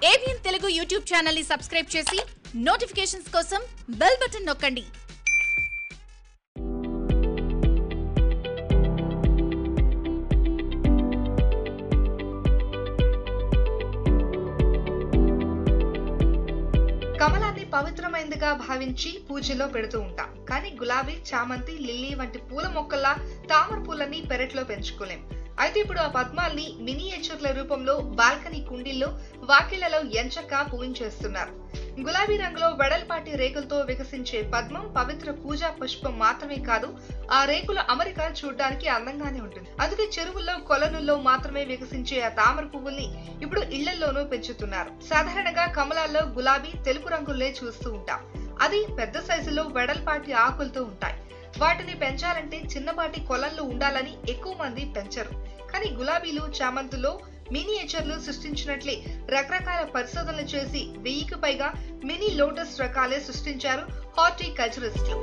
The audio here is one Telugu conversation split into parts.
ఏబిఎన్ తెలుగు యూట్యూబ్ ఛానల్ ని సబ్స్క్రైబ్ చేసి నోటిఫికేషన్స్ కోసం బెల్ బటన్ నొక్కండి కమలాన్ని పవిత్రమైనదిగా భావించి పూజలో పెడుతూ ఉంటాం కానీ గులాబీ చామంతి లిల్లీ వంటి పూల మొక్కల్లా తామర పూలని పెరట్లో పెంచుకోలేం అయితే ఇప్పుడు ఆ పద్మాల్ని మినియేచర్ల రూపంలో బాల్కనీ కుండీల్లో వాకిళ్లలో ఎంచక్క పూజించేస్తున్నారు గులాబీ రంగులో వెడల్పాటి రేకులతో వికసించే పద్మం పవిత్ర పూజా పుష్పం మాత్రమే కాదు ఆ రేకుల అమరిక చూడడానికి అందంగానే ఉంటుంది అందుకే చెరువుల్లో కొలనుల్లో మాత్రమే వికసించే ఆ తామర పువ్వుల్ని ఇప్పుడు ఇళ్లల్లోనూ పెంచుతున్నారు సాధారణంగా కమలాల్లో గులాబీ తెలుపు రంగులే చూస్తూ ఉంటాం అది పెద్ద సైజులో వెడల్పాటి ఆకులతో ఉంటాయి వాటిని పెంచాలంటే చిన్నపాటి కొలన్లు ఉండాలని ఎక్కువ మంది పెంచరు కానీ గులాబీలు చామంతులో మినియేచర్లు సృష్టించినట్లే రకరకాల పరిశోధనలు చేసి వెయ్యికి పైగా మినీ లోటస్ రకాలే సృష్టించారు హార్టికల్చరిస్టులు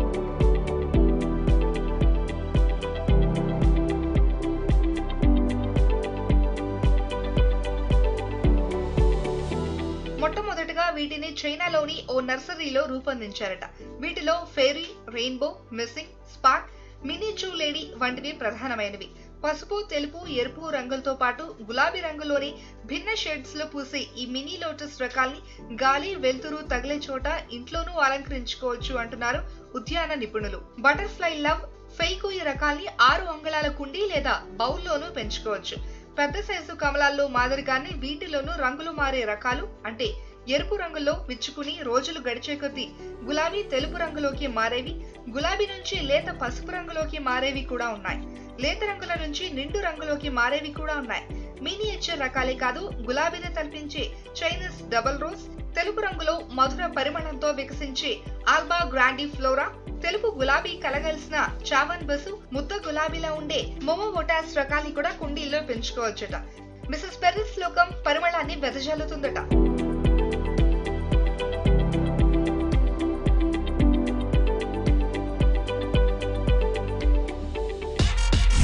మొట్టమొదటగా వీటిని చైనాలోని ఓ నర్సరీలో రూపొందించారట వీటిలో fairy rainbow missing spot miniature lady వంటివి ప్రధానమైనవి పసుపు తెలుపు ఎరుపు రంగులతో పాటు గులాబీ రంగులోని భిన్న షేడ్స్ లో పూసే ఈ మినీ లోటస్ రకాల్ని గాలి వెలుతురు తగిలే చోట ఇంట్లోనూ అలంకరించుకోవచ్చు అంటున్నారు ఉద్యాన నిపుణులు బటర్ఫ్లై లవ్ ఫెయికు ఈ రకాల్ని ఆరు అంగుళాల కుండీ లేదా బౌల్లోనూ పెంచుకోవచ్చు పెద్ద సైజు కమలాల్లో మాదిరిగానే వీటిలోనూ రంగులు మారే రకాలు అంటే ఎరుపు రంగులో విచ్చుకుని రోజులు గడిచే కొద్దీ గులాబీ తెలుపు రంగులోకి మారేవి గులాబీ నుంచి లేత పసుపు రంగులోకి మారేవి కూడా ఉన్నాయి లేత రంగుల నుంచి నిండు రంగులోకి మారేవి కూడా ఉన్నాయి మినియేచర్ రకాలే కాదు గులాబీని తలపించే చైనీస్ డబల్ రోజ్ తెలుపు రంగులో మధుర పరిమళంతో వికసించే ఆల్బా గ్రాండి ఫ్లోరా తెలుపు గులాబీ కలగలిసిన చావన్ బసు ముద్ద గులాబీలా ఉండే మొమోమోటాస్ రకాన్ని కూడా కుండీల్లో పెంచుకోవచ్చుట మిసెస్ పెర్రిస్ లోకం పరిమళాన్ని వెదజల్లుతుందట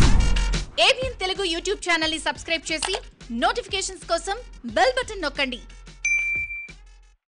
ఏబిఎన్ తెలుగు యూట్యూబ్ ఛానల్ ని సబ్స్క్రైబ్ చేసి నోటిఫికేషన్స్ కోసం బెల్ బటన్ నొక్కండి